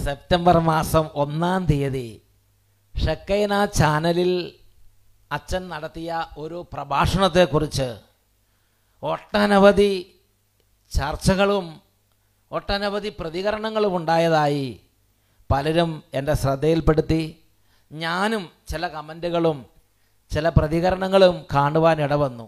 September മാസം ഒന്നാം തീയതി ഷക്കൈന ചാനലിൽ അച്ഛൻ നടത്തിയ ഒരു പ്രഭാഷണത്തെക്കുറിച്ച് ഒട്ടനവധി ചർച്ചകളും ഒട്ടനവധി പ്രതികരണങ്ങളും ഉണ്ടായതായി പലരും എൻ്റെ ശ്രദ്ധയിൽപ്പെടുത്തി ഞാനും ചില കമൻറ്റുകളും ചില പ്രതികരണങ്ങളും കാണുവാൻ ഇടവന്നു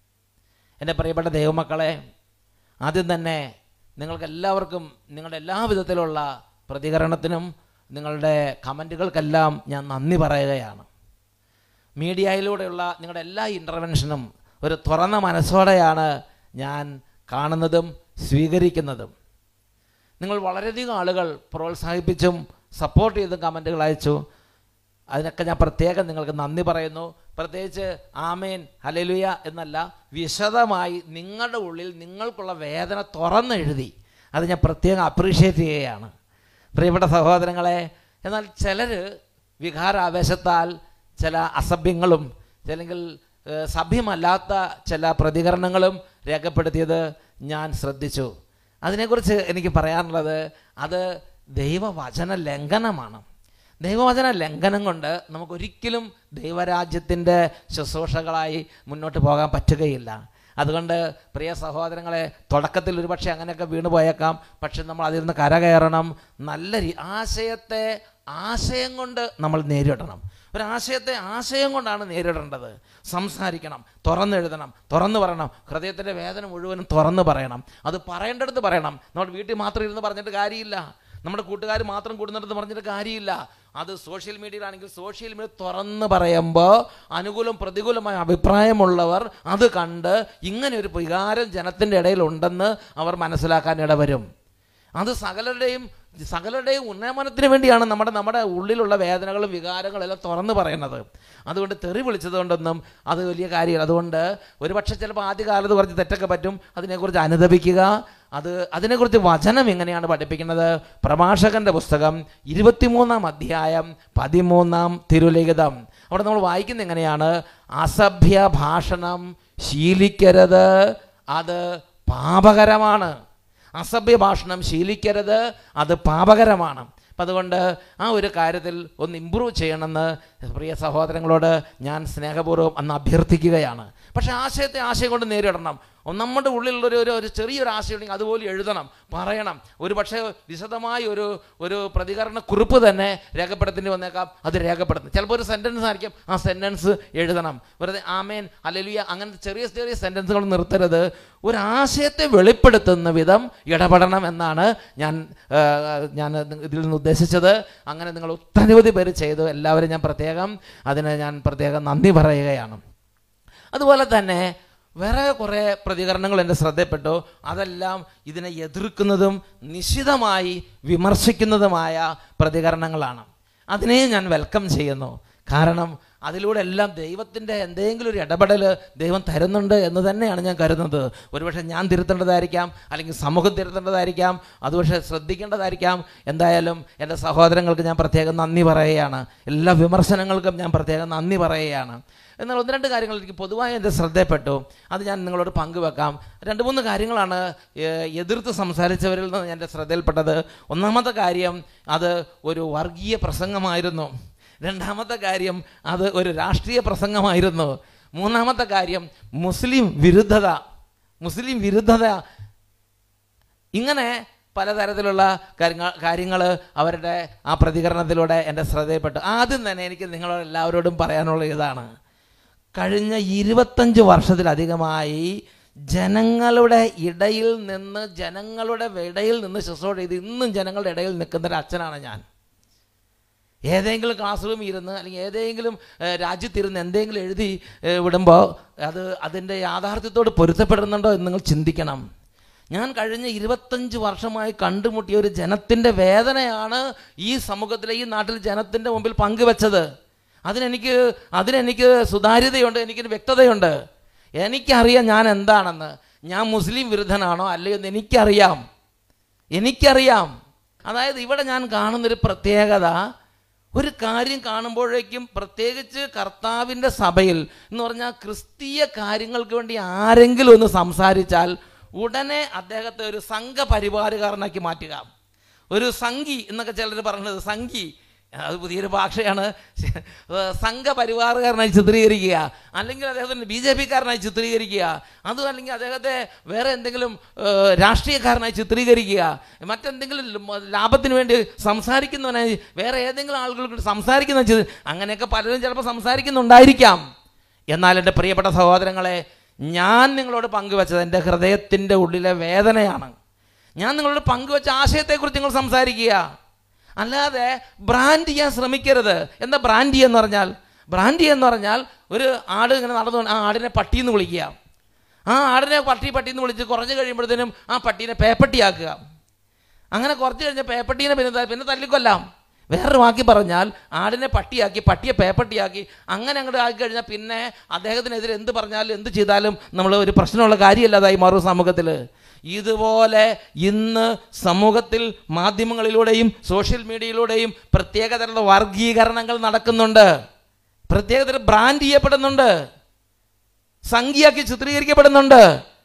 എൻ്റെ പ്രിയപ്പെട്ട ദൈവമക്കളെ ആദ്യം തന്നെ നിങ്ങൾക്ക് എല്ലാവർക്കും നിങ്ങളുടെ എല്ലാ വിധത്തിലുള്ള പ്രതികരണത്തിനും നിങ്ങളുടെ കമൻറ്റുകൾക്കെല്ലാം ഞാൻ നന്ദി പറയുകയാണ് മീഡിയയിലൂടെയുള്ള നിങ്ങളുടെ എല്ലാ ഇൻ്റർവെൻഷനും ഒരു തുറന്ന മനസ്സോടെയാണ് ഞാൻ കാണുന്നതും സ്വീകരിക്കുന്നതും നിങ്ങൾ വളരെയധികം ആളുകൾ പ്രോത്സാഹിപ്പിച്ചും സപ്പോർട്ട് ചെയ്തും കമൻറ്റുകൾ അയച്ചു അതിനൊക്കെ ഞാൻ പ്രത്യേകം നിങ്ങൾക്ക് നന്ദി പറയുന്നു പ്രത്യേകിച്ച് ആമേൻ ഹലലുയ എന്നല്ല വിശദമായി നിങ്ങളുടെ ഉള്ളിൽ നിങ്ങൾക്കുള്ള വേദന തുറന്നെഴുതി അത് ഞാൻ പ്രത്യേകം അപ്രീഷിയേറ്റ് ചെയ്യുകയാണ് പ്രിയപ്പെട്ട സഹോദരങ്ങളെ എന്നാൽ ചിലർ വികാരാവേശത്താൽ ചില അസഭ്യങ്ങളും അല്ലെങ്കിൽ ഏഹ്, സഭ്യമല്ലാത്ത ചില പ്രതികരണങ്ങളും രേഖപ്പെടുത്തിയത് ഞാൻ ശ്രദ്ധിച്ചു അതിനെക്കുറിച്ച് എനിക്ക് പറയാനുള്ളത് അത് ദൈവവചന ലംഘനമാണ് ദൈവവചന ലംഘനം കൊണ്ട് നമുക്കൊരിക്കലും ദൈവരാജ്യത്തിൻ്റെ ശുശ്രൂഷകളായി മുന്നോട്ട് പോകാൻ പറ്റുകയില്ല അതുകൊണ്ട് പ്രിയ സഹോദരങ്ങളെ തുടക്കത്തിൽ ഒരുപക്ഷെ അങ്ങനെയൊക്കെ വീണു പോയേക്കാം പക്ഷെ നമ്മൾ അതിൽ നിന്ന് കരകയറണം നല്ല രീ ആശയത്തെ ആശയം കൊണ്ട് നമ്മൾ നേരിടണം ഒരാശയത്തെ ആശയം കൊണ്ടാണ് നേരിടേണ്ടത് സംസാരിക്കണം തുറന്നെഴുതണം തുറന്നു പറയണം ഹൃദയത്തിൻ്റെ വേദന മുഴുവനും തുറന്നു പറയണം അത് പറയേണ്ടടുത്ത് പറയണം നമ്മൾ വീട്ടിൽ മാത്രം ഇരുന്ന് പറഞ്ഞിട്ട് കാര്യമില്ല നമ്മുടെ കൂട്ടുകാർ മാത്രം കൂടുന്നിടത്ത് പറഞ്ഞിട്ട് കാര്യമില്ല അത് സോഷ്യൽ മീഡിയയിലാണെങ്കിൽ സോഷ്യൽ മീഡിയ തുറന്ന് പറയുമ്പോൾ അനുകൂലം പ്രതികൂലമായ അഭിപ്രായമുള്ളവർ അത് കണ്ട് ഇങ്ങനെ ഒരു വികാരം ജനത്തിൻ്റെ ഇടയിൽ ഉണ്ടെന്ന് അവർ മനസ്സിലാക്കാൻ ഇടവരും അത് സകലരുടെയും സകലരുടെയും ഉന്നമനത്തിന് വേണ്ടിയാണ് നമ്മുടെ നമ്മുടെ ഉള്ളിലുള്ള വേദനകളും വികാരങ്ങളും എല്ലാം തുറന്നു പറയുന്നത് അതുകൊണ്ട് തെറി വിളിച്ചത് കൊണ്ടൊന്നും അത് വലിയ കാര്യമില്ല അതുകൊണ്ട് ഒരുപക്ഷെ ചിലപ്പോൾ ആദ്യകാലത്ത് കുറച്ച് തെറ്റൊക്കെ പറ്റും അതിനെക്കുറിച്ച് അനുദപിക്കുക അത് അതിനെക്കുറിച്ച് വചനം എങ്ങനെയാണ് പഠിപ്പിക്കുന്നത് പ്രഭാഷകന്റെ പുസ്തകം ഇരുപത്തിമൂന്നാം അധ്യായം പതിമൂന്നാം തിരുലിഖിതം അവിടെ നമ്മൾ വായിക്കുന്നത് എങ്ങനെയാണ് അസഭ്യ ഭാഷണം ശീലിക്കരുത് അത് പാപകരമാണ് അസഭ്യ ഭാഷണം ശീലിക്കരുത് അത് പാപകരമാണ് അപ്പം അതുകൊണ്ട് ആ ഒരു കാര്യത്തിൽ ഒന്ന് ഇമ്പ്രൂവ് ചെയ്യണമെന്ന് പ്രിയ സഹോദരങ്ങളോട് ഞാൻ സ്നേഹപൂർവ്വം അന്ന് അഭ്യർത്ഥിക്കുകയാണ് പക്ഷേ ആശയത്തെ ആശയം കൊണ്ട് നേരിടണം നമ്മുടെ ഉള്ളിലുള്ളൊരു ഒരു ഒരു ചെറിയൊരു ആശയം ഉണ്ടെങ്കിൽ അതുപോലെ എഴുതണം പറയണം ഒരു പക്ഷേ വിശദമായ ഒരു ഒരു പ്രതികരണ കുറിപ്പ് തന്നെ രേഖപ്പെടുത്തേണ്ടി വന്നേക്കാം അത് രേഖപ്പെടുത്തും ചിലപ്പോൾ ഒരു സെൻറ്റൻസ് ആയിരിക്കും ആ സെൻറ്റൻസ് എഴുതണം വെറുതെ ആമേൻ അല്ലെലുയ അങ്ങനത്തെ ചെറിയ ചെറിയ സെൻറ്റൻസുകൾ നിർത്തരുത് ഒരു ആശയത്തെ വെളിപ്പെടുത്തുന്ന വിധം ഇടപെടണം എന്നാണ് ഞാൻ ആ, ഞാൻ ഇതിൽ നിന്ന് ഉദ്ദേശിച്ചത് അങ്ങനെ നിങ്ങൾ ഒട്ടനവധി പേര് ചെയ്തു എല്ലാവരും ഞാൻ പ്രത്യേകം അതിന് ഞാൻ പ്രത്യേകം നന്ദി പറയുകയാണ് അതുപോലെ തന്നെ വേറെ കുറേ പ്രതികരണങ്ങൾ എൻ്റെ ശ്രദ്ധയിൽപ്പെട്ടു അതെല്ലാം ഇതിനെ എതിർക്കുന്നതും നിശിതമായി വിമർശിക്കുന്നതുമായ പ്രതികരണങ്ങളാണ് അതിനെ ഞാൻ വെൽക്കം ചെയ്യുന്നു കാരണം അതിലൂടെ എല്ലാം ദൈവത്തിൻ്റെ എന്തെങ്കിലും ഒരു ഇടപെടൽ ദൈവം തരുന്നുണ്ട് എന്ന് തന്നെയാണ് ഞാൻ കരുതുന്നത് ഒരുപക്ഷെ ഞാൻ തിരുത്തേണ്ടതായിരിക്കാം അല്ലെങ്കിൽ സമൂഹം തിരുത്തേണ്ടതായിരിക്കാം അത് പക്ഷേ ശ്രദ്ധിക്കേണ്ടതായിരിക്കാം എന്തായാലും എൻ്റെ സഹോദരങ്ങൾക്ക് ഞാൻ പ്രത്യേകം നന്ദി പറയുകയാണ് എല്ലാ വിമർശനങ്ങൾക്കും ഞാൻ പ്രത്യേകം നന്ദി പറയുകയാണ് എന്നാൽ ഒന്ന് രണ്ട് കാര്യങ്ങൾ എനിക്ക് പൊതുവായി എൻ്റെ ശ്രദ്ധയപ്പെട്ടു അത് ഞാൻ നിങ്ങളോട് പങ്കുവെക്കാം രണ്ട് മൂന്ന് കാര്യങ്ങളാണ് ഏഹ്, എതിർത്ത് സംസാരിച്ചവരിൽ നിന്ന് എൻ്റെ ശ്രദ്ധയിൽപ്പെട്ടത് ഒന്നാമത്തെ കാര്യം അത് ഒരു വർഗീയ പ്രസംഗമായിരുന്നു രണ്ടാമത്തെ കാര്യം അത് ഒരു രാഷ്ട്രീയ പ്രസംഗമായിരുന്നു മൂന്നാമത്തെ കാര്യം മുസ്ലിം വിരുദ്ധത മുസ്ലിം വിരുദ്ധത ഇങ്ങനെ പലതരത്തിലുള്ള കാര്യങ്ങൾ കാര്യങ്ങൾ അവരുടെ ആ പ്രതികരണത്തിലൂടെ എൻ്റെ ശ്രദ്ധയിൽപ്പെട്ടു ആദ്യം തന്നെ എനിക്ക് നിങ്ങളോട് എല്ലാവരോടും പറയാനുള്ള ഇതാണ് കഴിഞ്ഞ ഇരുപത്തഞ്ച് വർഷത്തിലധികമായി ജനങ്ങളുടെ ഇടയിൽ നിന്ന് ജനങ്ങളുടെ ഇടയിൽ നിന്ന് ശുശ്രൂഷ ചെയ്ത് ഇന്നും ജനങ്ങളുടെ ഇടയിൽ നിൽക്കുന്ന ഒരു അച്ഛനാണ് ഞാൻ ഏതെങ്കിലും ക്ലാസ് റൂമിൽ ഇരുന്ന് അല്ലെങ്കിൽ ഏതെങ്കിലും ഏഹ്, രാജ്യത്തിരുന്ന് എന്തെങ്കിലും എഴുതി ഏഹ്, വിടുമ്പോൾ അത് അതിൻ്റെ യാഥാർത്ഥ്യത്തോട് പൊരുത്തപ്പെടുന്നുണ്ടോ എന്ന് നിങ്ങൾ ചിന്തിക്കണം ഞാൻ കഴിഞ്ഞ ഇരുപത്തഞ്ച് വർഷമായി കണ്ടുമുട്ടിയ ഒരു ജനത്തിൻ്റെ വേദനയാണ് ഈ സമൂഹത്തിലെ ഈ നാട്ടിൽ ജനത്തിൻ്റെ മുമ്പിൽ പങ്കുവെച്ചത് അതിനെനിക്ക് അതിനെനിക്ക് സുതാര്യതയുണ്ട് എനിക്കൊരു വ്യക്തതയുണ്ട് എനിക്കറിയാം ഞാൻ എന്താണെന്ന് ഞാൻ മുസ്ലിം വിരുദ്ധനാണോ അല്ലയോ എന്ന് എനിക്കറിയാം എനിക്കറിയാം അതായത് ഇവിടെ ഞാൻ കാണുന്നൊരു പ്രത്യേകത ഒരു കാര്യം കാണുമ്പോഴേക്കും പ്രത്യേകിച്ച് കർത്താവിൻ്റെ സഭയിൽ എന്ന് പറഞ്ഞാൽ ക്രിസ്തീയ കാര്യങ്ങൾക്ക് വേണ്ടി ആരെങ്കിലും ഒന്ന് സംസാരിച്ചാൽ ഉടനെ അദ്ദേഹത്തെ ഒരു സംഘപരിവാരകാരനാക്കി മാറ്റുക ഒരു സംഘി എന്നൊക്കെ ചിലർ പറഞ്ഞത് സംഘി അത് പുതിയൊരു ഭാഷയാണ് സംഘപരിവാറുകാരനായി ചിത്രീകരിക്കുക അല്ലെങ്കിൽ അദ്ദേഹത്തിന് ബി ജെ പിക്കാരനായി ചിത്രീകരിക്കുക അതും അല്ലെങ്കിൽ അദ്ദേഹത്തെ വേറെ എന്തെങ്കിലും ഏഹ്, രാഷ്ട്രീയക്കാരനായി ചിത്രീകരിക്കുക മറ്റെന്തെങ്കിലും ല- ലാഭത്തിന് വേണ്ടി സംസാരിക്കുന്നവനായി വേറെ ഏതെങ്കിലും ആളുകൾക്ക് സംസാരിക്കുന്ന ചി- അങ്ങനെയൊക്കെ പലരും ചിലപ്പോൾ സംസാരിക്കുന്നുണ്ടായിരിക്കാം എന്നാൽ എൻ്റെ പ്രിയപ്പെട്ട സഹോദരങ്ങളെ ഞാൻ നിങ്ങളോട് പങ്കുവച്ചത് എൻ്റെ ഹൃദയത്തിൻ്റെ ഉള്ളിലെ വേദനയാണ് ഞാൻ നിങ്ങളോട് പങ്കുവച്ച ആശയത്തെക്കുറിച്ച് നിങ്ങൾ സംസാരിക്കുക അല്ലാതെ ബ്രാൻഡ് ചെയ്യാൻ ശ്രമിക്കരുത് എന്താ ബ്രാൻഡ് ചെയ്യുക എന്ന് പറഞ്ഞാൽ ബ്രാൻഡ് ചെയ്യുക എന്ന് പറഞ്ഞാൽ ഒരു ആട് ഇങ്ങനെ നടന്നു ആ ആടിനെ പട്ടിയെന്ന് വിളിക്കുക ആ ആടിനെ പട്ടി പട്ടിയെന്ന് വിളിച്ച് കുറച്ച് കഴിയുമ്പോഴത്തേനും ആ പട്ടീനെ പേപ്പട്ടിയാക്കുക അങ്ങനെ കുറച്ച് കഴിഞ്ഞ് പേപ്പട്ടീനെ പിന്നെ ത- പിന്നെ തല്ലിക്കൊല്ലാം വേറൊരു വാക്കി പറഞ്ഞാൽ ആടിനെ പട്ടിയാക്കി പട്ടിയെ പേപ്പട്ടിയാക്കി അങ്ങനെ അങ്ങോട്ട് ആക്കി കഴിഞ്ഞാൽ പിന്നെ അദ്ദേഹത്തിനെതിരെ എന്ത് പറഞ്ഞാലും എന്ത് ചെയ്താലും നമ്മൾ ഒരു പ്രശ്നമുള്ള കാര്യമല്ലാതായി മാറും സമൂഹത്തിൽ ഇതുപോലെ ഇന്ന് സമൂഹത്തിൽ മാധ്യമങ്ങളിലൂടെയും സോഷ്യൽ മീഡിയയിലൂടെയും പ്രത്യേകതരം വർഗീകരണങ്ങൾ നടക്കുന്നുണ്ട് പ്രത്യേകതരം ബ്രാൻഡ് ചെയ്യപ്പെടുന്നുണ്ട് സംഖ്യയാക്കി ചിത്രീകരിക്കപ്പെടുന്നുണ്ട്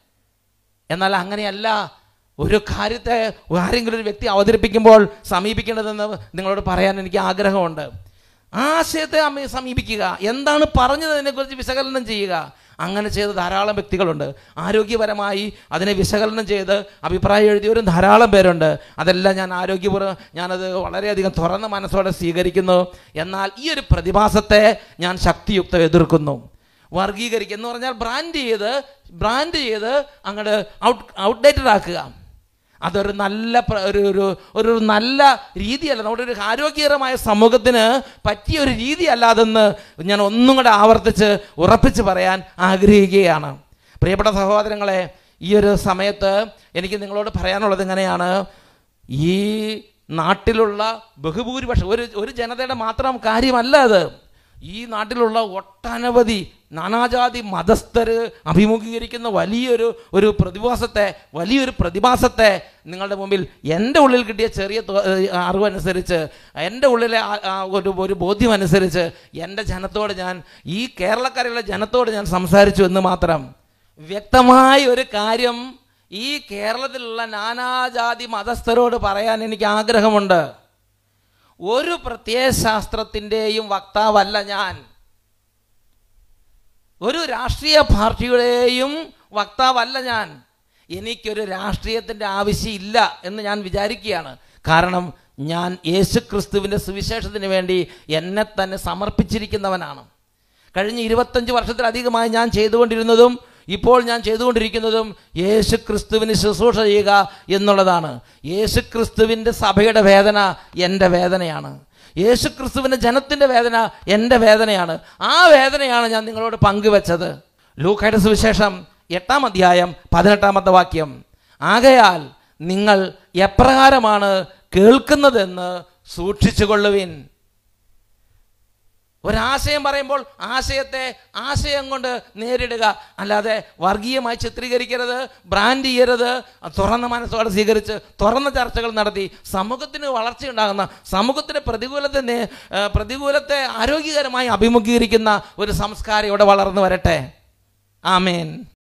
എന്നാൽ അങ്ങനെയല്ല ഒരു കാര്യത്തെ ആരെങ്കിലും ഒരു വ്യക്തി അവതരിപ്പിക്കുമ്പോൾ സമീപിക്കേണ്ടതെന്ന് നിങ്ങളോട് പറയാൻ എനിക്ക് ആഗ്രഹമുണ്ട് ആശയത്തെ അമ്മ സമീപിക്കുക എന്താണ് പറഞ്ഞതിനെക്കുറിച്ച് വിശകലനം ചെയ്യുക അങ്ങനെ ചെയ്ത ധാരാളം വ്യക്തികളുണ്ട് ആരോഗ്യപരമായി അതിനെ വിശകലനം ചെയ്ത് അഭിപ്രായം എഴുതിയവരും ധാരാളം പേരുണ്ട് അതെല്ലാം ഞാൻ ആരോഗ്യപൂർവ്വം ഞാനത് വളരെയധികം തുറന്ന മനസ്സോടെ സ്വീകരിക്കുന്നു എന്നാൽ ഈ ഒരു പ്രതിഭാസത്തെ ഞാൻ ശക്തിയുക്തം എതിർക്കുന്നു വർഗീകരിക്കുക എന്ന് പറഞ്ഞാൽ ബ്രാൻഡ് ചെയ്ത് ബ്രാൻഡ് ചെയ്ത് അങ്ങോട്ട് ഔട്ട് ഔട്ട്ഡേറ്റഡ് ആക്കുക അതൊരു നല്ല പ്ര- ഒരു ഒരു ഒരു നല്ല രീതിയല്ല നമ്മുടെ ഒരു ആരോഗ്യകരമായ സമൂഹത്തിന് പറ്റിയ ഒരു രീതി അല്ലാതെന്ന് ഞാൻ ഒന്നും കൂടെ ആവർത്തിച്ച് ഉറപ്പിച്ച് പറയാൻ ആഗ്രഹിക്കുകയാണ് പ്രിയപ്പെട്ട സഹോദരങ്ങളെ ഈ ഒരു സമയത്ത് എനിക്ക് നിങ്ങളോട് പറയാനുള്ളത് എങ്ങനെയാണ് ഈ നാട്ടിലുള്ള ബഹുഭൂരിപക്ഷം ഒരു ഒരു ജനതയുടെ മാത്രം കാര്യമല്ല അത് ഈ നാട്ടിലുള്ള ഒട്ടനവധി നാനാജാതി മതസ്ഥർ അഭിമുഖീകരിക്കുന്ന വലിയൊരു ഒരു പ്രതിഭാസത്തെ വലിയൊരു പ്രതിഭാസത്തെ നിങ്ങളുടെ മുമ്പിൽ എൻ്റെ ഉള്ളിൽ കിട്ടിയ ചെറിയ തോ- ഏഹ് അറിവനുസരിച്ച് എൻ്റെ ഉള്ളിലെ ആ- ആ ഒരു ഒരു ബോധ്യം അനുസരിച്ച് എൻ്റെ ജനത്തോട് ഞാൻ ഈ കേരളക്കരയിലെ ജനത്തോട് ഞാൻ സംസാരിച്ചു എന്ന് മാത്രം വ്യക്തമായ ഒരു കാര്യം ഈ കേരളത്തിലുള്ള നാനാജാതി മതസ്ഥരോട് പറയാൻ എനിക്ക് ആഗ്രഹമുണ്ട് ഒരു പ്രത്യയശാസ്ത്രത്തിൻ്റെയും വക്താവല്ല ഞാൻ ഒരു രാഷ്ട്രീയ പാർട്ടിയുടെയും വക്താവല്ല ഞാൻ എനിക്കൊരു രാഷ്ട്രീയത്തിൻ്റെ ആവശ്യമില്ല എന്ന് ഞാൻ വിചാരിക്കുകയാണ് കാരണം ഞാൻ യേശുക്രിസ്തുവിൻ്റെ സുവിശേഷത്തിന് വേണ്ടി എന്നെ തന്നെ സമർപ്പിച്ചിരിക്കുന്നവനാണ് കഴിഞ്ഞ ഇരുപത്തഞ്ച് വർഷത്തിലധികമായി ഞാൻ ചെയ്തുകൊണ്ടിരുന്നതും ഇപ്പോൾ ഞാൻ ചെയ്തുകൊണ്ടിരിക്കുന്നതും യേശു ക്രിസ്തുവിന് ശുശ്രൂഷ ചെയ്യുക എന്നുള്ളതാണ് യേശു ക്രിസ്തുവിൻ്റെ സഭയുടെ വേദന എൻ്റെ വേദനയാണ് യേശു ക്രിസ്തുവിൻ്റെ ജനത്തിൻ്റെ വേദന എൻ്റെ വേദനയാണ് ആ വേദനയാണ് ഞാൻ നിങ്ങളോട് പങ്കുവെച്ചത് ലൂക്കയുടെ സുവിശേഷം എട്ടാം അധ്യായം പതിനെട്ടാമത്തെ വാക്യം ആകയാൽ നിങ്ങൾ എപ്രകാരമാണ് കേൾക്കുന്നതെന്ന് സൂക്ഷിച്ചുകൊള്ളുവിൻ ഒരാശയം പറയുമ്പോൾ ആശയത്തെ ആശയം കൊണ്ട് നേരിടുക അല്ലാതെ വർഗീയമായി ചിത്രീകരിക്കരുത് ബ്രാൻഡ് ചെയ്യരുത് തുറന്ന മനസ്സോടെ സ്വീകരിച്ച് തുറന്ന ചർച്ചകൾ നടത്തി സമൂഹത്തിന് വളർച്ചയുണ്ടാകുന്ന സമൂഹത്തിന് പ്രതികൂലത്തെ നേ- ഏ, പ്രതികൂലത്തെ ആരോഗ്യകരമായി അഭിമുഖീകരിക്കുന്ന ഒരു സംസ്കാരം ഇവിടെ വളർന്നു വരട്ടെ ആമേൻ